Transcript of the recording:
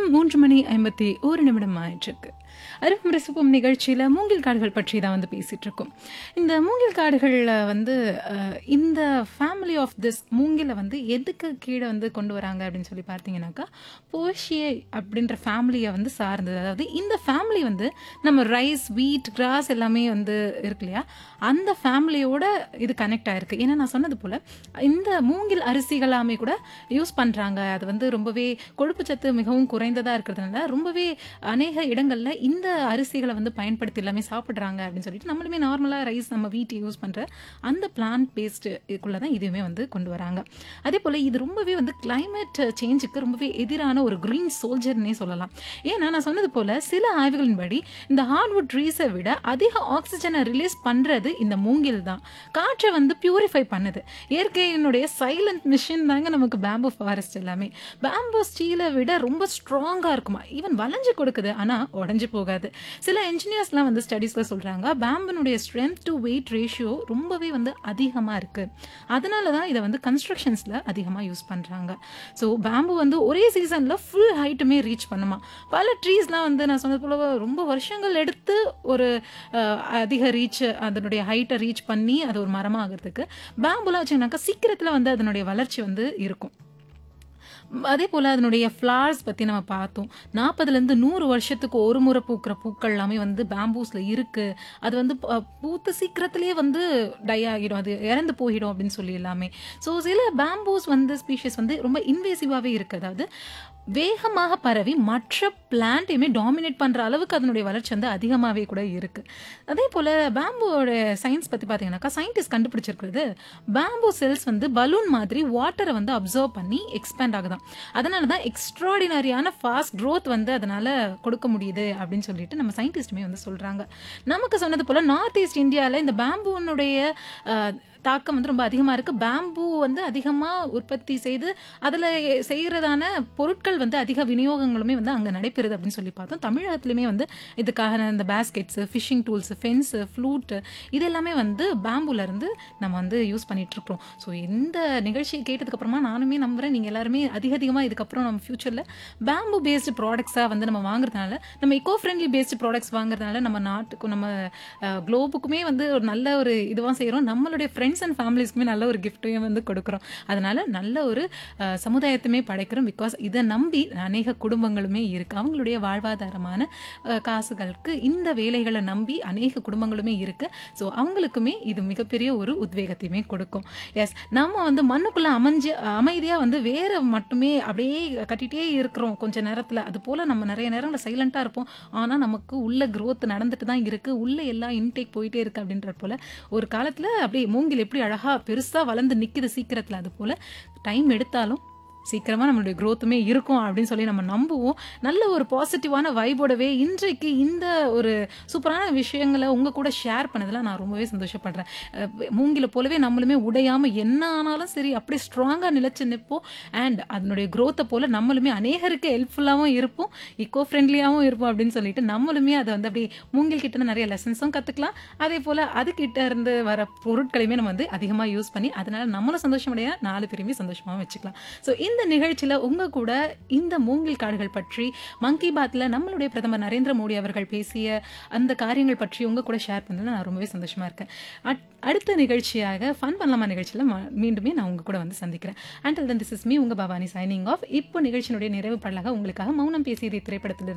மூன்று மணி ஐம்பத்தி ஒரு நிமிடம் ஆயிட்டிருக்கு அருகும் ரசிப்பும் நிகழ்ச்சியில் மூங்கில் காடுகள் பற்றி தான் வந்து பேசிகிட்டு இருக்கோம் இந்த மூங்கில் காடுகளில் வந்து அஹ், இந்த ஃபேமிலி ஆஃப் திஸ் மூங்கிலை வந்து எதுக்கு கீழே வந்து கொண்டு வராங்க அப்படின்னு சொல்லி பார்த்தீங்கன்னாக்கா போஷியை அப்படின்ற ஃபேமிலியை வந்து சார்ந்தது அதாவது இந்த ஃபேமிலி வந்து நம்ம ரைஸ் வீட் கிராஸ் எல்லாமே வந்து இருக்கு இல்லையா அந்த ஃபேமிலியோட இது கனெக்ட் ஆயிருக்கு ஏன்னா நான் சொன்னது போல் இந்த மூங்கில் அரிசிகளாமே கூட யூஸ் பண்ணுறாங்க அது வந்து ரொம்பவே கொழுப்பு சத்து மிகவும் குறைந்ததாக இருக்கிறதுனால ரொம்பவே அநேக இடங்களில் இந்த அரிசிகளை வந்து பயன்படுத்தி எல்லாமே சாப்பிட்றாங்க அப்படின்னு சொல்லிட்டு நம்மளுமே நார்மலாக ரைஸ் நம்ம வீட்டு யூஸ் பண்ணுற அந்த பிளான்ட் பேஸ்டு இதுக்குள்ளே தான் இதுவுமே வந்து கொண்டு வராங்க அதே போல் இது ரொம்பவே வந்து climate சேஞ்சுக்கு ரொம்பவே எதிரான ஒரு க்ரீன் சோல்ஜர்னே சொல்லலாம் ஏன்னா நான் சொன்னது போல் சில ஆய்வுகளின்படி இந்த ஹார்ட்வுட் ட்ரீஸை விட அதிக ஆக்சிஜனை ரிலீஸ் பண்ணுறது இந்த மூங்கில் தான் காற்றை வந்து பியூரிஃபை பண்ணுது இயற்கையினுடைய சைலண்ட் மிஷின் தாங்க நமக்கு பேம்பு ஃபாரஸ்ட் எல்லாமே பேம்பு ஸ்டீலை விட ரொம்ப ஸ்ட்ராங்காக இருக்குமா ஈவன் வளைஞ்சு கொடுக்குது ஆனால் உடஞ்சி போகாது சில இன்ஜினியர்ஸ்லாம் வந்து ஸ்டடீஸில் சொல்கிறாங்க பேம்பனுடைய ஸ்ட்ரென்த் டு வெயிட் ரேஷியோ ரொம்பவே வந்து அதிகமாக இருக்குது அதனால தான் இதை வந்து கன்ஸ்ட்ரக்ஷன்ஸில் அதிகமாக யூஸ் பண்ணுறாங்க ஸோ பேம்பு வந்து ஒரே சீசனில் ஃபுல் ஹைட்டுமே ரீச் பண்ணுமா பல ட்ரீஸ்லாம் வந்து நான் சொன்னது போல ரொம்ப வருஷங்கள் எடுத்து ஒரு அஹ், அதிக ரீச் அதனுடைய ஹைட்டை ரீச் பண்ணி அது ஒரு மரமாக ஆகிறதுக்கு பேம்புலாம் வச்சுனாக்கா சீக்கிரத்தில் வந்து அதனுடைய வளர்ச்சி வந்து இருக்கும் அதே போல் அதனுடைய ஃப்ளார்ஸ் பற்றி நம்ம பார்த்தோம் நாற்பதுலேருந்து நூறு வருஷத்துக்கு ஒரு முறை பூக்கிற பூக்கள் எல்லாமே வந்து பேம்பூஸில் இருக்குது அது வந்து ப- பூத்து சீக்கிரத்திலே வந்து டை ஆகிடும் அது இறந்து போயிடும் அப்படின்னு சொல்லி எல்லாமே ஸோ சில பேம்பூஸ் வந்து ஸ்பீஷிஸ் வந்து ரொம்ப இன்வேசிவாகவே இருக்குது அதாவது வேகமாக பரவி மற்ற பிளான்ட்டையுமே டாமினேட் பண்ணுற அளவுக்கு அதனுடைய வளர்ச்சி வந்து அதிகமாகவே கூட இருக்குது அதே போல் பேம்புவோட சயின்ஸ் பற்றி பார்த்தீங்கன்னாக்கா சயின்டிஸ்ட் கண்டுபிடிச்சிருக்கிறது பேம்பு செல்ஸ் வந்து பலூன் மாதிரி வாட்டரை வந்து அப்சர்வ் பண்ணி எக்ஸ்பேண்ட் ஆகுதாம் அதனால தான் எக்ஸ்ட்ராடினரியான ஃபாஸ்ட் growth வந்து அதனால் கொடுக்க முடியுது அப்படின்னு சொல்லிட்டு நம்ம சயின்டிஸ்ட்டுமே வந்து சொல்கிறாங்க நமக்கு சொன்னது போல் நார்த் ஈஸ்ட் இந்தியாவில் இந்த பேம்புனுடைய தாக்கம் வந்து ரொம்ப அதிகமாக இருக்குது பேம்பு வந்து அதிகமாக உற்பத்தி செய்து அதில் செய்கிறதான பொருட்கள் வந்து அதிக விநியோகங்களுமே வந்து அங்கே நடைபெறுது அப்படின்னு சொல்லி பார்த்தோம் தமிழகத்துலையுமே வந்து இதுக்காக இந்த baskets fishing tools fences flute இது எல்லாமே வந்து பேம்புல இருந்து நம்ம வந்து யூஸ் பண்ணிட்டு இருக்கோம் ஸோ இந்த நிகழ்ச்சியை கேட்டதுக்கப்புறமா நானுமே நம்புகிறேன் நீங்கள் எல்லாருமே அதிக அதிகமாக இதுக்கப்புறம் நம்ம ஃப்யூச்சரில் பேம்பு பேஸ்டு ப்ராடக்ட்ஸாக வந்து நம்ம வாங்குறதுனால நம்ம இக்கோ ஃப்ரெண்ட்லி பேஸ்டு ப்ராடக்ட்ஸ் வாங்குறதுனால நம்ம நாட்டுக்கும் நம்ம குளோபுக்குமே வந்து ஒரு நல்ல ஒரு இதுவாக செய்கிறோம் நம்மளுடைய ஃப்ரெண்ட்ஸ் அண்ட் ஃபேமிலிஸ்க்குமே நல்ல ஒரு கிஃப்ட்டையும் வந்து கொடுக்குறோம் அதனால நல்ல ஒரு அஹ், சமுதாயத்தையுமே படைக்கிறோம் பிகாஸ் இதை நம்பி அநேக குடும்பங்களுமே இருக்குது அவங்களுடைய வாழ்வாதாரமான அஹ், காசுகளுக்கு இந்த வேலைகளை நம்பி அநேக குடும்பங்களுமே இருக்குது ஸோ அவங்களுக்குமே இது மிகப்பெரிய ஒரு உத்வேகத்தையுமே கொடுக்கும் எஸ் நம்ம வந்து மண்ணுக்குள்ளே அமைஞ்சு அமைதியாக வந்து வேற மட்டுமே அப்படியே கட்டிகிட்டே இருக்கிறோம் கொஞ்ச நேரத்தில் அது போல் நம்ம நிறைய நேரங்களில் சைலண்ட்டாக இருப்போம் ஆனால் நமக்கு உள்ள growth நடந்துட்டு தான் இருக்குது உள்ள எல்லாம் இன்டேக் போயிட்டே இருக்குது அப்படின்ற போல் ஒரு காலத்தில் அப்படியே மூங்கில் எப்படி அழகாக பெருசாக வளர்ந்து நிற்கிது சீக்கிரத்தில் அது போல் டைம் எடுத்தாலும் சீக்கிரமாக நம்மளுடைய growthமே இருக்கும் அப்படின்னு சொல்லி நம்ம நம்புவோம் நல்ல ஒரு பாசிட்டிவான வைபோடவே இன்றைக்கு இந்த ஒரு சூப்பரான விஷயங்களை உங்கள் கூட ஷேர் பண்ணதில் நான் ரொம்பவே சந்தோஷப்படுறேன் அஹ் மூங்கில போலவே நம்மளுமே உடையாமல் என்ன ஆனாலும் சரி அப்படியே ஸ்ட்ராங்காக நிலைச்சு நிற்போம் அண்ட் அதனுடைய growth-அ போல் நம்மளுமே அநேகருக்கு ஹெல்ப்ஃபுல்லாகவும் இருப்போம் இக்கோ ஃப்ரெண்ட்லியாகவும் இருப்போம் அப்படின்னு சொல்லிட்டு நம்மளுமே அதை வந்து அப்படியே மூங்கில் கிட்ட இருந்து நிறைய லெசன்ஸும் கற்றுக்கலாம் அதே போல் அதுக்கிட்ட இருந்து வர பொருட்களையுமே நம்ம வந்து அதிகமாக யூஸ் பண்ணி அதனால நம்மளும் சந்தோஷமடைய நாலு பேருமே சந்தோஷமாகவும் வச்சுக்கலாம் ஸோ இந்த நிகழ்ச்சியில் உங்கள் கூட இந்த மூங்கில் காடுகள் பற்றி மங்கி பாத்தில் நம்மளுடைய பிரதமர் நரேந்திர மோடி அவர்கள் பேசிய அந்த காரியங்கள் பற்றி உங்கள் கூட ஷேர் பண்ணதில் நான் ரொம்பவே சந்தோஷமாக இருக்கேன் அட்- அடுத்த நிகழ்ச்சியாக ஃபன் பண்ணலாமா நிகழ்ச்சியில் ம- மீண்டுமே நான் உங்கள் கூட வந்து சந்திக்கிறேன் until then this is me உங்கள் பவானி சைனிங் ஆஃப் இப்போ நிகழ்ச்சியினுடைய நிறைவு பாடலாக உங்களுக்காக மௌனம் பேசியதை திரைப்படத்திலிருந்து